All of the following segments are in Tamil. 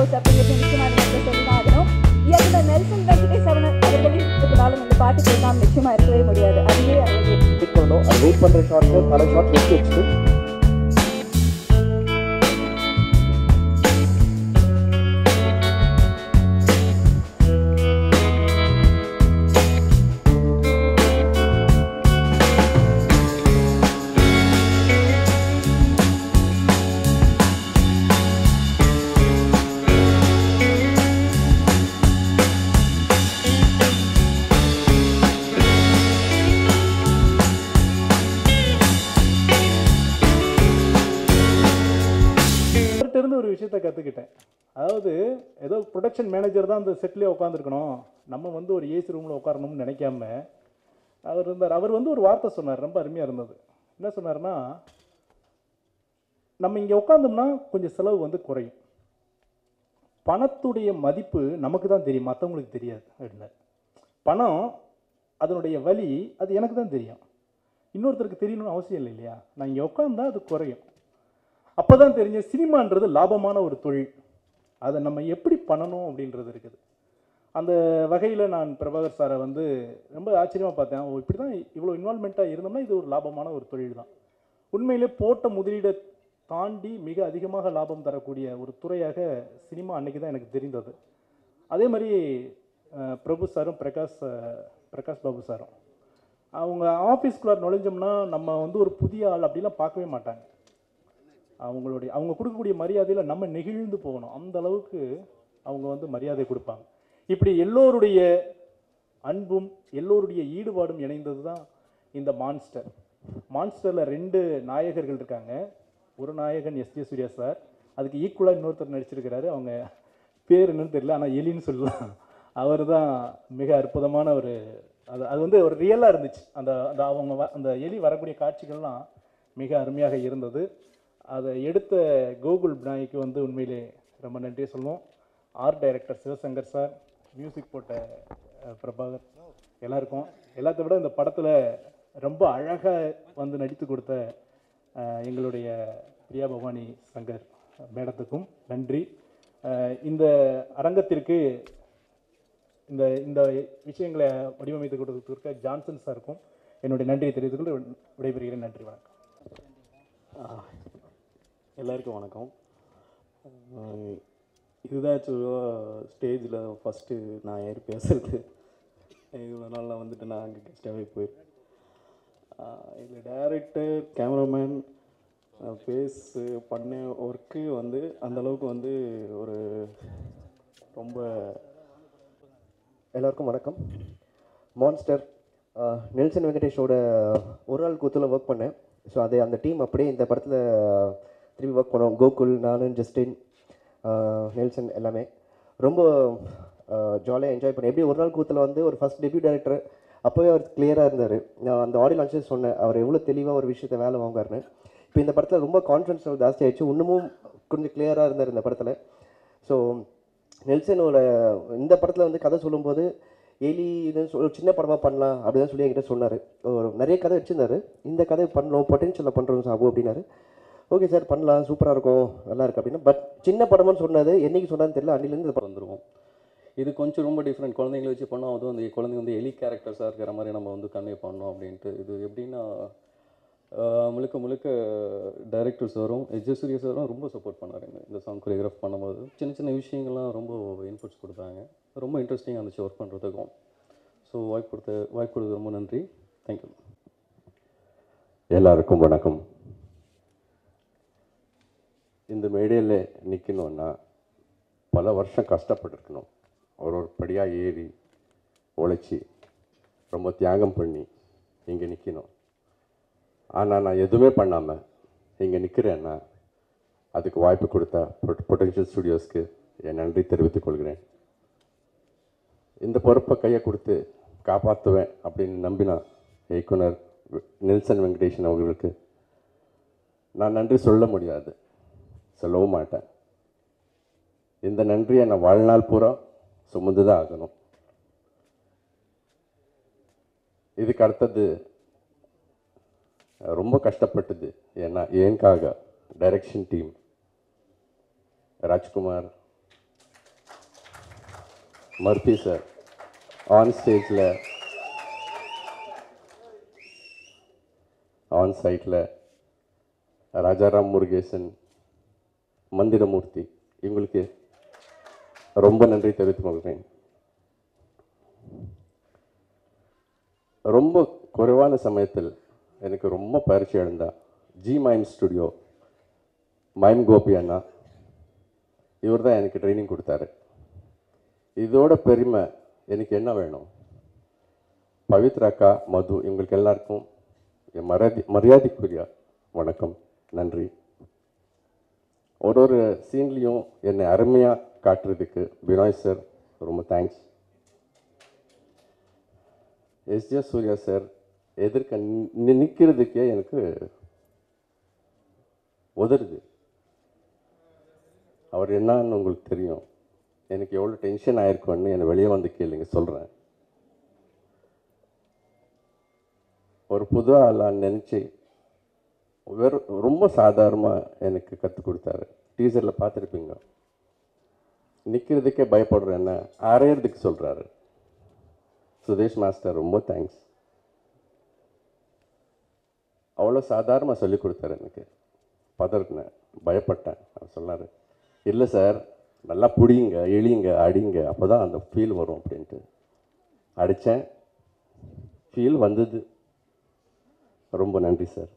ஸ்டுடியோஸ் அப்படிங்கிறது நிச்சயமாக நீங்கள் சொல்லி தான் ஆகணும் இயக்குனர் நெல்சன் வெங்கடேஷ் அவன அவர்களின் இருக்கிறனாலும் இந்த பாட்டு கேட்காம நிச்சயமா இருக்கவே முடியாது அதுவே அழகு வெயிட் பண்ணணும் அது வெயிட் பண்ணுற ஷார்ட்க்கு பல ஷார்ட் வெட்டி வச்சுட்டு அவர்கிட்ட இருந்து ஒரு விஷயத்த கற்றுக்கிட்டேன் அதாவது ஏதோ ப்ரொடக்ஷன் மேனேஜர் தான் அந்த செட்லேயே உட்காந்துருக்கணும் நம்ம வந்து ஒரு ஏசி ரூமில் உட்காரணும்னு நினைக்காம அவர் இருந்தார் அவர் வந்து ஒரு வார்த்தை சொன்னார் ரொம்ப அருமையாக இருந்தது என்ன சொன்னார்னா நம்ம இங்கே உட்காந்தோம்னா கொஞ்சம் செலவு வந்து குறையும் பணத்துடைய மதிப்பு நமக்கு தான் தெரியும் மற்றவங்களுக்கு தெரியாது அப்படின்னார் பணம் அதனுடைய வலி அது எனக்கு தான் தெரியும் இன்னொருத்தருக்கு தெரியணும்னு அவசியம் இல்லை இல்லையா நான் இங்கே உட்காந்தா அது குறையும் அப்போ தான் தெரிஞ்ச சினிமான்றது லாபமான ஒரு தொழில் அதை நம்ம எப்படி பண்ணணும் அப்படின்றது இருக்குது அந்த வகையில் நான் பிரபாகர் சாரை வந்து ரொம்ப ஆச்சரியமாக பார்த்தேன் ஓ இப்படி தான் இவ்வளோ இன்வால்மெண்ட்டாக இருந்தோம்னா இது ஒரு லாபமான ஒரு தொழில் தான் உண்மையிலே போட்ட முதலீடை தாண்டி மிக அதிகமாக லாபம் தரக்கூடிய ஒரு துறையாக சினிமா அன்னைக்கு தான் எனக்கு தெரிந்தது அதே மாதிரி அஹ், பிரபு சாரும் பிரகாஷ் அஹ், பிரகாஷ் பாபு சாரும் அவங்க ஆஃபீஸ்குள்ளார் நுழைஞ்சோம்னா நம்ம வந்து ஒரு புதிய ஆள் அப்படிலாம் பார்க்கவே மாட்டாங்க அவங்களுடைய அவங்க கொடுக்கக்கூடிய மரியாதையில் நம்ம நெகிழ்ந்து போகணும் அந்த அளவுக்கு அவங்க வந்து மரியாதை கொடுப்பாங்க இப்படி எல்லோருடைய அன்பும் எல்லோருடைய ஈடுபாடும் இணைந்தது தான் இந்த மான்ஸ்டர் மான்ஸ்டரில் ரெண்டு நாயகர்கள் இருக்காங்க ஒரு நாயகன் எஸ் ஜே சூர்யா சார் அதுக்கு ஈக்குவலாக இன்னொருத்தர் நடிச்சிருக்கிறாரு அவங்க பேர் என்னன்னு தெரியல ஆனால் எலின்னு சொல்லலாம் அவர் தான் மிக அற்புதமான ஒரு அது அது வந்து ஒரு ரியலாக இருந்துச்சு அந்த அந்த அவங்க வ- அந்த எலி வரக்கூடிய காட்சிகள்லாம் மிக அருமையாக இருந்தது அதை எடுத்த கோகுல் பினாய்க்கு வந்து உண்மையிலே ரொம்ப நன்றி சொல்லுவோம் art director Sivashankar sir music போட்ட அஹ், பிரபாகர் எல்லாருக்கும் எல்லாத்தை விட இந்த படத்தில் ரொம்ப அழகாக வந்து நடித்து கொடுத்த அஹ், எங்களுடைய பிரியா பவானி சங்கர் மேடத்துக்கும் நன்றி அஹ், இந்த அரங்கத்திற்கு இந்த இந்த விஷயங்களை வடிவமைத்து கொடுத்துருக்க ஜான்சன் சாருக்கும் என்னுடைய நன்றியை தெரிவித்துக் கொண்டு விடைபெறுகிறேன் நன்றி வணக்கம் எல்லாருக்கும் வணக்கம் அஹ் இதுதான் ஸ்டேஜில் ஃபஸ்ட்டு நான் ஏறி பேசுறது இவ்வளோ நாள் நான் வந்துட்டு நான் அங்கே கெஸ்டாகவே போயிருக்கேன் இதில் டேரக்டர் கேமராமேன் ஃபேஸ் பண்ண ஒர்க்கு வந்து அந்த அளவுக்கு வந்து ஒரு ரொம்ப எல்லாருக்கும் வணக்கம் மான்ஸ்டர் அஹ், நெல்சன் வெங்கடேஷோட ஒரு நாள் கூத்தில் ஒர்க் பண்ணேன் ஸோ அது அந்த டீம் அப்படியே இந்த படத்தில் திரும்பி ஒர்க் பண்ணோம் கோகுல் நானும் ஜஸ்டின் அஹ், நெல்சன் எல்லாமே ரொம்ப ஜாலியாக என்ஜாய் பண்ணேன் எப்படி ஒரு நாள் கூத்தில் வந்து ஒரு ஃபஸ்ட் டெபியூ டைரக்டர் அப்போவே அவர் கிளியராக இருந்தார் நான் அந்த ஆடியோ லான்ச்சில் சொன்னேன் அவர் எவ்வளோ தெளிவாக ஒரு விஷயத்தை வேலை வாங்குறாருன்னு இப்போ இந்த படத்தில் ரொம்ப கான்ஃபிடன்ஸ் லெவல் ஜாஸ்தி ஆயிடுச்சு இன்னமும் கொஞ்சம் கிளியராக இருந்தார் இந்த படத்தில் ஸோ நெல்சனோட இந்த படத்தில் வந்து கதை சொல்லும்போது எலி இதுன்னு சொல்லி ஒரு சின்ன படமாக பண்ணலாம் அப்படின்னு சொல்லி என்கிட்ட சொன்னார் ஒரு நிறைய கதை வச்சிருந்தாரு இந்த கதை பண்ணணும் பொட்டென்ஷியலில் பண்ணுறோம் சாபு அப்படின்னாரு ஓகே சார் பண்ணலாம் சூப்பராக இருக்கும் நல்லா இருக்கு அப்படின்னா பட் சின்ன படம்னு சொன்னது என்னைக்கு சொன்னான்னு தெரியல அன்னிலேருந்து இந்த படம் வந்துருவோம் இது கொஞ்சம் ரொம்ப டிஃப்ரெண்ட் குழந்தைங்களை வச்சு பண்ணோம் அதுவும் அந்த குழந்தைங்க வந்து எலி கேரக்டர்ஸாக இருக்கிற மாதிரி நம்ம வந்து கன்வே பண்ணோம் அப்படின்ட்டு இது எப்படின்னா ஆஹ், முழுக்க முழுக்க டைரக்டர் சாரும் எஜ்ஜ சூரிய சாரும் ரொம்ப சப்போர்ட் பண்ணார் இந்த இந்த சாங் கொரியோகிராஃப் பண்ணும்போது சின்ன சின்ன விஷயங்கள்லாம் ரொம்ப இன்புட்ஸ் கொடுத்தாங்க ரொம்ப இன்ட்ரெஸ்டிங்காக இருந்துச்சு ஒர்க் பண்ணுறதுக்கும் ஸோ வாய்ப்பு கொடுத்த வாய்ப்பு கொடுத்தது ரொம்ப நன்றி தேங்க்யூ எல்லாருக்கும் வணக்கம் இந்த மேடையில் நிற்கணும்னா பல வருஷம் கஷ்டப்பட்டிருக்கணும் ஒரு ஒரு படியாக ஏறி உழைச்சி ரொம்ப தியாகம் பண்ணி இங்கே நிற்கணும் ஆனால் நான் எதுவுமே பண்ணாமல் இங்கே நிற்கிறேன்னா அதுக்கு வாய்ப்பு கொடுத்த பொட்டன்ஷியல் ஸ்டுடியோஸ்க்கு என் நன்றி தெரிவித்துக் கொள்கிறேன் இந்த பொறுப்பை கையை கொடுத்து காப்பாற்றுவேன் அப்படின்னு நம்பினா இயக்குனர் வெ- நெல்சன் வெங்கடேஷன் அவர்களுக்கு நான் நன்றி சொல்ல முடியாது சொல்லவும் மாட்டேன் இந்த நன்றியை நான் வாழ்நாள் பூரா சுமந்து தான் ஆகணும் இதுக்கு அடுத்தது அஹ், ரொம்ப கஷ்டப்பட்டது ஏன்னா ஏன்காக direction team Rajkumar Murphy sir on ஸ்டேஜில் ஆன் சைட்டில் ராஜாராம் முருகேசன் மந்திரமூர்த்தி இவங்களுக்கு ரொம்ப நன்றி தெரிவித்துக் கொள்கிறேன் ரொம்ப குறைவான சமயத்தில் எனக்கு ரொம்ப பயிற்சி அடைந்தா ஜி மைம் ஸ்டுடியோ மைம் கோபி அண்ணா இவர் தான் எனக்கு ட்ரைனிங் கொடுத்தாரு இதோட பெருமை எனக்கு என்ன வேணும் பவித்ராக்கா மது இவங்களுக்கு எல்லாருக்கும் என் மரியாதை மரியாதைக்குரிய வணக்கம் நன்றி ஒரு ஒரு சீன்லேயும் என்னை அருமையாக காட்டுறதுக்கு பினாய் சார் ரொம்ப தேங்க்ஸ் எஸ்ஜே சூர்யா சார் எதிர்க்க நி- நிக்கிறதுக்கே எனக்கு உதறுது அவர் என்னன்னு உங்களுக்கு தெரியும் எனக்கு எவ்வளோ டென்ஷன் ஆயிருக்கும்னு என்னை வெளியே வந்து கேளுங்க சொல்கிறேன் ஒரு புது ஆளான்னு நினச்சி வெறும் ரொம்ப சாதாரணமாக எனக்கு கற்றுக் கொடுத்தாரு டீசரில் பார்த்துருப்பீங்க நிற்கிறதுக்கே பயப்படுறேன் என்ன அரையிறதுக்கு சொல்கிறாரு சுதேஷ் மாஸ்டர் ரொம்ப தேங்க்ஸ் அவ்வளோ சாதாரணமாக சொல்லி கொடுத்தாரு எனக்கு பதறினேன் பயப்பட்டேன் அவர் சொன்னார் இல்லை சார் நல்லா புடிங்க எளிங்க அடிங்க அப்போ தான் அந்த ஃபீல் வரும் அப்படின்ட்டு அடித்தேன் ஃபீல் வந்தது ரொம்ப நன்றி சார்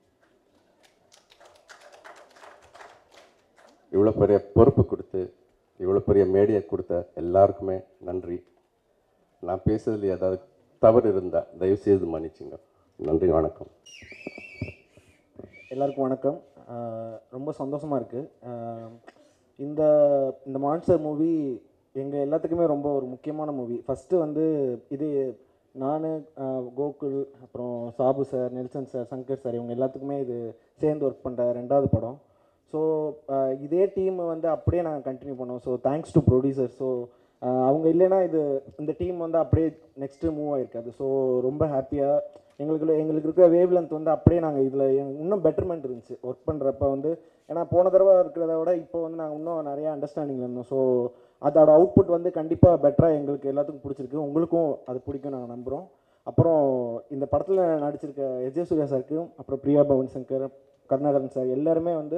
இவ்வளோ பெரிய பொறுப்பு கொடுத்து இவ்வளோ பெரிய மேடையை கொடுத்த எல்லாருக்குமே நன்றி நான் பேசுறதுல ஏதாவது தவறு இருந்தால் தயவுசெய்து மன்னிச்சுங்க நன்றி வணக்கம் எல்லாருக்கும் வணக்கம் ஆஹ் ரொம்ப சந்தோஷமாக இருக்குது இந்த இந்த மான்ஸ்டர் மூவி எங்கள் எல்லாத்துக்குமே ரொம்ப ஒரு முக்கியமான மூவி ஃபஸ்ட்டு வந்து இது நான் கோகுல் அப்புறம் Sabu sir Nelson sir Shankar sir இவங்க எல்லாத்துக்குமே இது சேர்ந்து ஒர்க் பண்ணுற ரெண்டாவது படம் ஸோ இதே டீம் வந்து அப்படியே நாங்கள் கண்டினியூ பண்ணோம் so thanks to producer so அவங்க இல்லைன்னா இது இந்த டீம் வந்து அப்படியே நெக்ஸ்ட்டு மூவ் ஆகிருக்காது ஸோ ரொம்ப ஹாப்பியாக எங்களுக்கு எங்களுக்கு இருக்கிற வேவ் லென்த் வந்து அப்படியே நாங்கள் இதில் இன்னும் பெட்டர்மெண்ட் இருந்துச்சு ஒர்க் பண்ணுறப்ப வந்து ஏன்னா போன தடவை இருக்கிறத விட இப்போ வந்து நாங்கள் இன்னும் நிறைய அண்டர்ஸ்டாண்டிங்கில் இருந்தோம் ஸோ அதோட அவுட்புட் வந்து கண்டிப்பாக பெட்டராக எங்களுக்கு எல்லாத்துக்கும் பிடிச்சிருக்கு உங்களுக்கும் அது பிடிக்கும் நாங்கள் நம்புகிறோம் அப்புறம் இந்த படத்தில் நடிச்சிருக்க எஜே சூர்யா சாருக்கும் அப்புறம் பிரியா பவன் சங்கர் கருணாகரன் சார் எல்லாருமே வந்து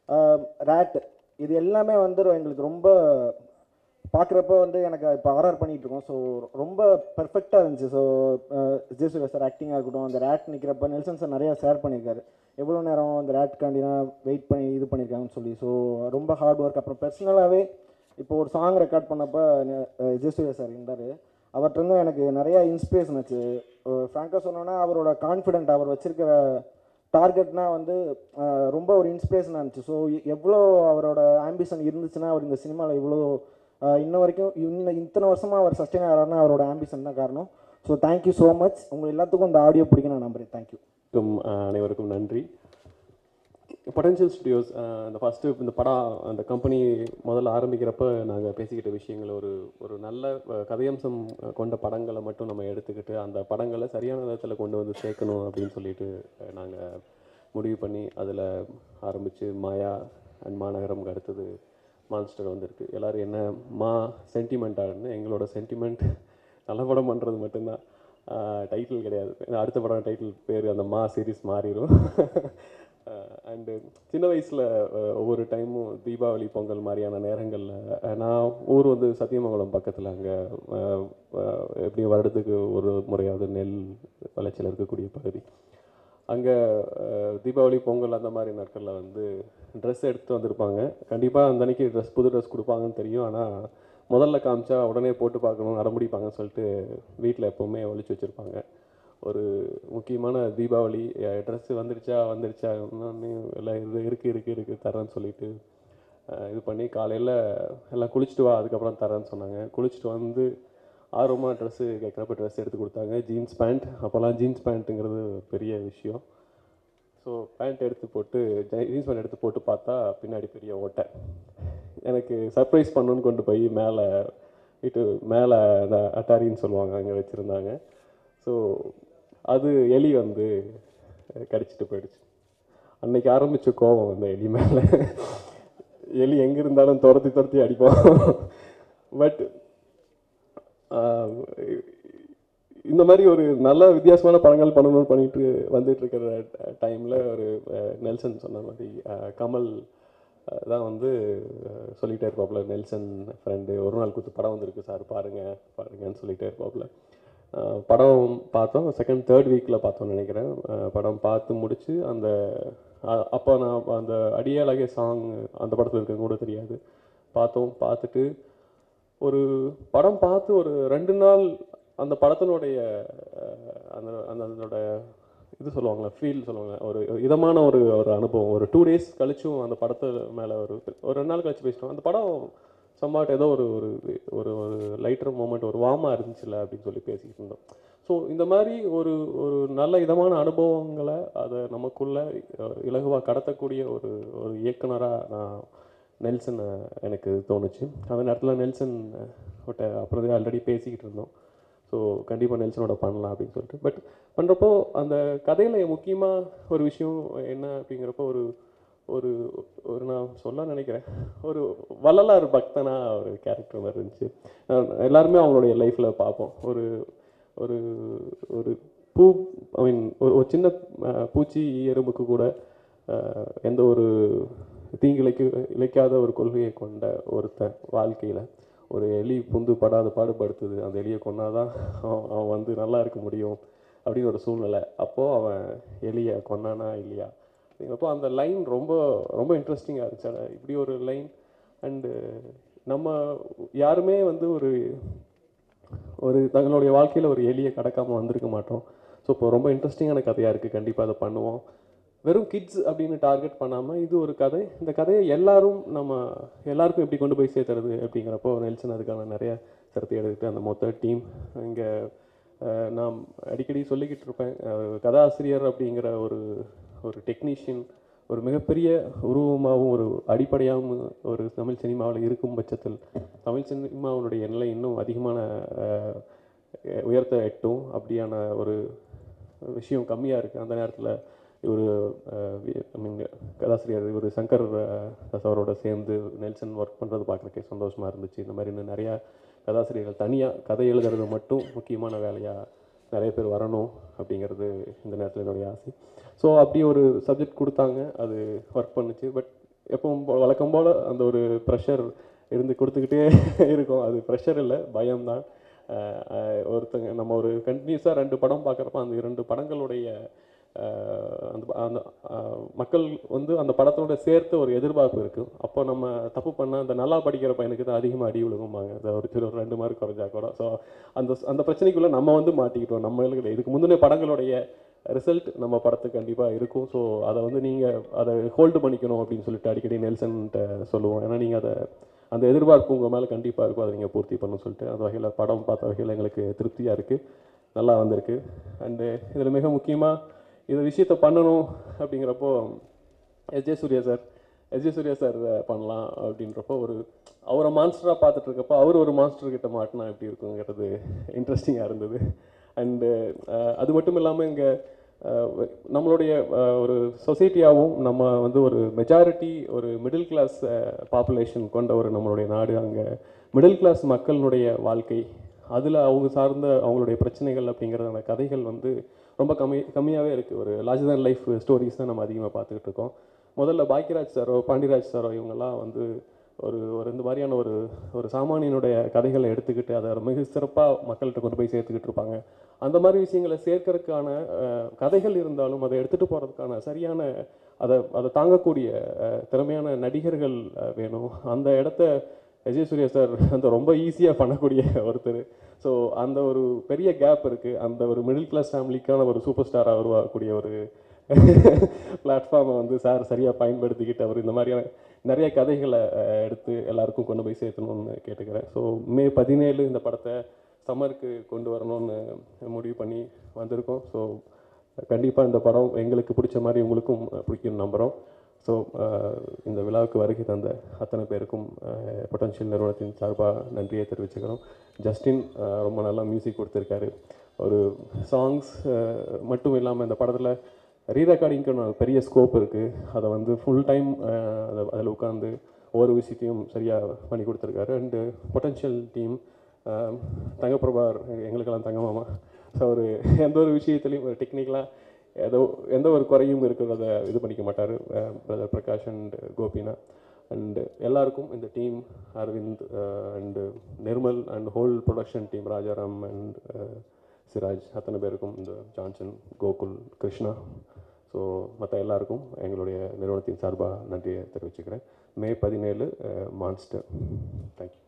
ரேட் இது எல்லாமே வந்து எங்களுக்கு ரொம்ப பார்க்குறப்ப வந்து எனக்கு இப்போ ஆர்ஆர் பண்ணிகிட்டு இருக்கோம் ஸோ ரொம்ப பெர்ஃபெக்டாக இருந்துச்சு ஸோ ஜெயசூர்யா சார் ஆக்டிங்காக இருக்கட்டும் அந்த ரேட் நிற்கிறப்ப நெல்சன் சார் நிறையா ஷேர் பண்ணியிருக்காரு எவ்வளோ நேரம் அந்த ரேட்காண்டினா வெயிட் பண்ணி இது பண்ணியிருக்காங்கன்னு சொல்லி ஸோ ரொம்ப ஹார்ட் ஒர்க் அப்புறம் பர்சனலாகவே இப்போ ஒரு சாங் ரெக்கார்ட் பண்ணப்போ ஜெயசூர்யா சார் இருந்தார் அவர்கிட்ட எனக்கு நிறையா இன்ஸ்பிரேஷன் ஆச்சு ஃப்ராங்காக சொன்னோன்னா அவரோட கான்ஃபிடென்ட் அவர் வச்சிருக்கிற டார்கெட்னா வந்து அஹ், ரொம்ப ஒரு இன்ஸ்பிரேஷனாக இருந்துச்சு ஸோ எவ்வளோ அவரோட ஆம்பிஷன் இருந்துச்சுன்னா அவர் இந்த சினிமாவில் இவ்வளோ அஹ், இன்ன வரைக்கும் இன்னும் இத்தனை வருஷமாக அவர் சஸ்டெயின் ஆகிறாருன்னா அவரோட ஆம்பிஷன் தான் காரணம் ஸோ தேங்க்யூ ஸோ மச் உங்கள் எல்லாத்துக்கும் இந்த ஆடியோ பிடிக்கும் நான் நம்புறேன் தேங்க்யூ அனைவருக்கும் அஹ், அனைவருக்கும் நன்றி பொட்டன்ஷியல் ஸ்டுடியோஸ் இந்த ஃபஸ்ட்டு இந்த படம் அந்த கம்பெனி முதல்ல ஆரம்பிக்கிறப்ப நாங்கள் பேசிக்கிட்ட விஷயங்கள் ஒரு ஒரு நல்ல அஹ், கதையம்சம் கொண்ட படங்களை மட்டும் நம்ம எடுத்துக்கிட்டு அந்த படங்களை சரியான விதத்தில் கொண்டு வந்து சேர்க்கணும் அப்படின்னு சொல்லிட்டு நாங்கள் முடிவு பண்ணி அதில் ஆரம்பித்து மாயா அண்ட் மாநகரம்க்கு அடுத்தது மான்ஸ்டர் வந்திருக்கு எல்லோரும் என்ன மா சென்டிமெண்ட்டாகனு எங்களோட சென்டிமெண்ட் நல்ல படம் பண்ணுறது மட்டும்தான் டைட்டில் கிடையாது அடுத்த படம் டைட்டில் பேர் அந்த மா சீரிஸ் மாறிடும் அண்டு சின்ன வயசில் ஒவ்வொரு டைமும் தீபாவளி பொங்கல் மாதிரியான நேரங்களில் நான் ஊர் வந்து சத்தியமங்கலம் பக்கத்தில் அங்கே எப்படியும் வருடத்துக்கு ஒரு முறையாவது நெல் விளைச்சல் இருக்கக்கூடிய பகுதி அங்கே தீபாவளி பொங்கல் அந்த மாதிரி நாட்களில் வந்து ட்ரெஸ் எடுத்து வந்திருப்பாங்க கண்டிப்பாக அந்த அன்னைக்கு ட்ரெஸ் புது ட்ரெஸ் கொடுப்பாங்கன்னு தெரியும் ஆனால் முதல்ல காமிச்சா உடனே போட்டு பார்க்கணும் அடம்பிடிப்பாங்கன்னு சொல்லிட்டு வீட்டில் எப்போவுமே ஒழிச்சு வச்சுருப்பாங்க ஒரு முக்கியமான தீபாவளி ட்ரெஸ்ஸு வந்துருச்சா வந்துருச்சா இன்னும் எல்லாம் இது இருக்குது இருக்குது இருக்குது தரேன்னு சொல்லிட்டு அஹ், இது பண்ணி காலையில் எல்லாம் குளிச்சுட்டு வா அதுக்கப்புறம் தரேன்னு சொன்னாங்க குளிச்சுட்டு வந்து ஆர்வமாக ட்ரெஸ்ஸு கேட்குறப்ப ட்ரெஸ் எடுத்து கொடுத்தாங்க ஜீன்ஸ் பேண்ட் அப்போல்லாம் ஜீன்ஸ் பேண்ட்டுங்கிறது ஒரு பெரிய விஷயம் ஸோ பேண்ட் எடுத்து போட்டு ஜீன்ஸ் பேண்ட் எடுத்து போட்டு பார்த்தா பின்னாடி பெரிய ஓட்டை எனக்கு சர்ப்ரைஸ் பண்ணணுன்னு கொண்டு போய் மேலே வீட்டு மேலே அந்த அட்டாரின்னு சொல்லுவாங்க அங்கே வச்சுருந்தாங்க ஸோ அது எலி வந்து கடிச்சிட்டு போயிடுச்சு அன்னைக்கு ஆரம்பிச்ச கோபம் அந்த எலி மேலே எலி எங்கே இருந்தாலும் துரத்தி துரத்தி அடிப்போம் பட் ஆஹ் இந்த மாதிரி ஒரு நல்ல வித்தியாசமான படங்கள் பண்ணணும்னு பண்ணிட்டு வந்துட்டு இருக்கிற டைமில் ஒரு அஹ், நெல்சன் சொன்ன மாதிரி அஹ், கமல் அஹ், தான் வந்து அஹ், சொல்லிட்டே இருப்பாப்புல நெல்சன் ஃப்ரெண்டு ஒரு நாள் குத்து படம் வந்திருக்கு சார் பாருங்க பாருங்கன்னு சொல்லிட்டே இருப்பாப்புல அஹ், படம் பார்த்தோம் செகண்ட் தேர்ட் வீக்கில் பார்த்தோம்னு நினைக்கிறேன் அஹ், படம் பார்த்து முடிச்சு அந்த அ- அப்போ நான் அந்த அடியாளகே சாங் அந்த படத்தில் இருக்கிறது கூட தெரியாது பார்த்தோம் பார்த்துட்டு ஒரு படம் பார்த்து ஒரு ரெண்டு நாள் அந்த படத்தினுடைய அஹ், அந்த அந்த அதனோட இது சொல்லுவாங்களே ஃபீல் சொல்லுவாங்க ஒரு இதமான ஒரு ஒரு அனுபவம் ஒரு டூ டேஸ் கழிச்சும் அந்த படத்து மேலே ஒரு ஒரு ரெண்டு நாள் கழிச்சு பேசிட்டோம் அந்த படம் சம்பாட் ஏதோ ஒரு ஒரு ஒரு ஒரு லைட்டர் மூமெண்ட் ஒரு வார்மாக இருந்துச்சுல்ல அப்படின்னு சொல்லி பேசிக்கிட்டு இருந்தோம் ஸோ இந்த மாதிரி ஒரு ஒரு நல்ல இதமான அனுபவங்களை அதை நமக்குள்ள அஹ், இலகுவா கடத்தக்கூடிய ஒரு ஒரு இயக்குனராக நான் நெல்சன் அஹ், எனக்கு தோணுச்சு அந்த நேரத்தில் நெல்சன் அஹ், கிட்ட அப்புறம் ஆல்ரெடி பேசிக்கிட்டு இருந்தோம் ஸோ கண்டிப்பாக நெல்சனோட பண்ணலாம் அப்படின்னு சொல்லிட்டு பட் பண்ணுறப்போ அந்த கதையில் முக்கியமாக ஒரு விஷயம் என்ன அப்படிங்கிறப்போ ஒரு ஒரு ஒரு நான் சொல்ல நினைக்கிறேன் ஒரு வள்ளலார் பக்தனா ஒரு கேரக்டர் மாதிரி இருந்துச்சு அஹ் எல்லாருமே அவங்களுடைய லைஃப்பில் பார்ப்போம் ஒரு ஒரு ஒரு பூ ஐ மீன் ஒரு ஒரு சின்ன அஹ், பூச்சி எறும்புக்கு கூட அஹ், எந்த ஒரு தீங்கிழைக்கு இழைக்காத ஒரு கொள்கையை கொண்ட ஒருத்தன் வாழ்க்கையில் ஒரு எலி புந்து படாத பாடுபடுத்துது அந்த எலியை கொன்னாதான் அவன் அவன் வந்து நல்லா இருக்க முடியும் அப்படின்னு ஒரு சூழ்நிலை அப்போது அவன் எலியை கொன்னானா இல்லையா அப்படிங்கிறப்போ அந்த லைன் ரொம்ப ரொம்ப இன்ட்ரெஸ்டிங்காக இருந்துச்சு ஆனா, இப்படி ஒரு லைன் அண்டு நம்ம யாருமே வந்து ஒரு ஒரு தங்களுடைய வாழ்க்கையில் ஒரு எலியை கடக்காமல் வந்திருக்க மாட்டோம் ஸோ இப்போ ரொம்ப இன்ட்ரெஸ்டிங்கான கதையாக இருக்குது கண்டிப்பாக அதை பண்ணுவோம் வெறும் கிட்ஸ் அப்படின்னு டார்கெட் பண்ணாமல் இது ஒரு கதை இந்த கதையை எல்லாரும் நம்ம எல்லாருக்கும் எப்படி கொண்டு போய் சேர்த்துறது அப்படிங்கிறப்போ நெல்சன் அதுக்கான நிறைய சிரத்தை எடுத்துட்டு அந்த மொத்த டீம் இங்கே நான் அடிக்கடி சொல்லிக்கிட்டு இருப்பேன் அஹ், கதாசிரியர் அப்படிங்கிற ஒரு ஒரு டெக்னீஷியன் ஒரு மிகப்பெரிய உருவமாகவும் ஒரு அடிப்படையாகவும் ஒரு தமிழ் சினிமாவில் இருக்கும் பட்சத்தில் தமிழ் சினிமாவுடைய நிலை இன்னும் அதிகமான அஹ், உயர்த்த எட்டும் அப்படியான ஒரு விஷயம் கம்மியாக இருக்குது அந்த நேரத்தில் இவர் ஐ மீன் கதாசிரியர் இவர் சங்கர் தாஸ் அவரோட சேர்ந்து நெல்சன் ஒர்க் பண்ணுறது பார்க்குறக்கே சந்தோஷமாக இருந்துச்சு இந்த மாதிரி இன்னும் நிறையா கதாசிரியர்கள் தனியாக கதை எழுதுறது மட்டும் முக்கியமான வேலையாக நிறைய பேர் வரணும் அப்படிங்கிறது இந்த நேரத்தில் என்னுடைய ஆசை ஸோ அப்படி ஒரு சப்ஜெக்ட் கொடுத்தாங்க அது ஒர்க் பண்ணுச்சு பட் எப்பவும் போ வழக்கம் போல் அந்த ஒரு ப்ரெஷர் இருந்து கொடுத்துக்கிட்டே இருக்கும் அது ப்ரெஷர் இல்லை பயம்தான் அஹ் அஹ் ஒருத்தங்க நம்ம ஒரு கண்டினியூஸாக ரெண்டு படம் பார்க்குறப்ப அந்த இரண்டு படங்களுடைய அஹ் அந்த ப- அந்த அஹ் மக்கள் வந்து அந்த படத்தோட சேர்த்து ஒரு எதிர்பார்ப்பு இருக்குது அப்போ நம்ம தப்பு பண்ணால் அந்த நல்லா படிக்கிற பையனுக்கு தான் அதிகமாக அடி விழுகும்பாங்க அந்த ஒரு சில ஒரு ரெண்டு மார்க் குறைஞ்சா கூட ஸோ அந்த அந்த பிரச்சனைக்குள்ளே நம்ம வந்து மாட்டிக்கிட்டோம் நம்மளுக்கு இதுக்கு முந்தின படங்களுடைய ரிசல்ட் நம்ம படத்துக்கு கண்டிப்பாக இருக்கும் ஸோ அதை வந்து நீங்கள் அதை ஹோல்டு பண்ணிக்கணும் அப்படின்னு சொல்லிட்டு அடிக்கடி நெல்சன்கிட்ட சொல்லுவோம் ஏன்னா நீங்கள் அதை அந்த எதிர்பார்ப்பு உங்கள் மேலே கண்டிப்பாக இருக்கும் அதை நீங்கள் பூர்த்தி பண்ணணும்னு சொல்லிட்டு அந்த வகையில் படம் பார்த்த வகையில் எங்களுக்கு திருப்தியாக இருக்குது நல்லா வந்திருக்கு அண்டு இதில் மிக முக்கியமாக இந்த விஷயத்தை பண்ணணும் அப்படிங்கிறப்போ SJ Suryah sir SJ Suryah sir பண்ணலாம் அப்படின்றப்போ ஒரு அவரை மான்ஸ்டராக பார்த்துட்டு இருக்கப்போ அவர் ஒரு மான்ஸ்டர் கிட்ட மாட்டினா எப்படி இருக்குங்கிறது இன்ட்ரெஸ்டிங்காக இருந்தது அண்டு அது மட்டும் இல்லாமல் இங்கே நம்மளுடைய அஹ், ஒரு சொசைட்டியாகவும் நம்ம வந்து ஒரு மெஜாரிட்டி ஒரு மிடில் கிளாஸ் பாப்புலேஷன் கொண்ட ஒரு நம்மளுடைய நாடு அங்கே மிடில் கிளாஸ் மக்களினுடைய வாழ்க்கை அதில் அவங்க சார்ந்த அவங்களுடைய பிரச்சனைகள் அப்படிங்கிறதான கதைகள் வந்து ரொம்ப கம்மி கம்மியாகவே இருக்குது ஒரு லார்ஜர் than லைஃப் ஸ்டோரிஸ் தான் நம்ம அதிகமாக பார்த்துக்கிட்டு இருக்கோம் முதல்ல பாக்கியராஜ் சாரோ பாண்டியராஜ் சாரோ இவங்கெல்லாம் வந்து ஒரு ஒரு இந்த மாதிரியான ஒரு ஒரு சாமானியனுடைய கதைகளை எடுத்துக்கிட்டு அதை மிக சிறப்பாக மக்கள்கிட்ட கொண்டு போய் சேர்த்துக்கிட்டு இருப்பாங்க அந்த மாதிரி விஷயங்களை சேர்க்கறதுக்கான அஹ், கதைகள் இருந்தாலும் அதை எடுத்துகிட்டு போகிறதுக்கான சரியான அதை அதை தாங்கக்கூடிய அஹ், திறமையான நடிகர்கள் அஹ், வேணும் அந்த இடத்த விஜய் சூர்யா சார் அந்த ரொம்ப ஈஸியாக பண்ணக்கூடிய ஒருத்தர் ஸோ அந்த ஒரு பெரிய கேப் இருக்குது அந்த ஒரு மிடில் கிளாஸ் ஃபேமிலிக்கான ஒரு சூப்பர் ஸ்டாராக உருவாகக்கூடிய ஒரு பிளாட்ஃபார்மை வந்து சார் சரியாக பயன்படுத்திக்கிட்டு அவர் இந்த மாதிரியான நிறைய கதைகளை அஹ், எடுத்து எல்லாருக்கும் கொண்டு போய் சேர்த்தணும்னு கேட்டுக்கிறேன் ஸோ மே பதினேழு இந்த படத்தை சம்மருக்கு கொண்டு வரணும்னு முடிவு பண்ணி வந்திருக்கோம் ஸோ கண்டிப்பாக இந்த படம் எங்களுக்கு பிடிச்ச மாதிரி உங்களுக்கும் பிடிக்கும் நம்புகிறோம் ஸோ இந்த விழாவுக்கு வருகை தந்த அத்தனை பேருக்கும் பொட்டன்ஷியல் நிறுவனத்தின் சார்பாக நன்றியை தெரிவிச்சுக்கிறோம் ஜஸ்டின் அஹ், ரொம்ப நல்லா மியூசிக் கொடுத்துருக்காரு ஒரு சாங்ஸ் மட்டும் இல்லாமல் இந்த படத்தில் ரீரெக்கார்டிங்க்கு பெரிய ஸ்கோப் இருக்குது அதை வந்து ஃபுல் டைம் அதை அதில் உட்காந்து ஒவ்வொரு விஷயத்தையும் சரியாக பண்ணி கொடுத்துருக்காரு அண்டு பொட்டன்ஷியல் டீம் ஆம், தங்கப்பிரபார் எங்களுக்கெல்லாம் தங்க மாமா ஸோ அவர் எந்த ஒரு விஷயத்துலையும் ஒரு டெக்னிக்கலாக ஏதோ எந்த ஒரு குறையும் இருக்கிறத இது பண்ணிக்க மாட்டார் பிரதர் பிரகாஷ் அண்ட் கோபினா அண்டு எல்லாருக்கும் இந்த team Aravind and Nirmal and whole production team Rajaram and Siraj அத்தனை பேருக்கும் இந்த ஜான்சன் கோகுல் கிருஷ்ணா ஸோ மற்ற எல்லாருக்கும் எங்களுடைய நிறுவனத்தின் சார்பாக நன்றியை தெரிவிச்சுக்கிறேன் மே பதினேழு மான்ஸ்டர் தேங்க்யூ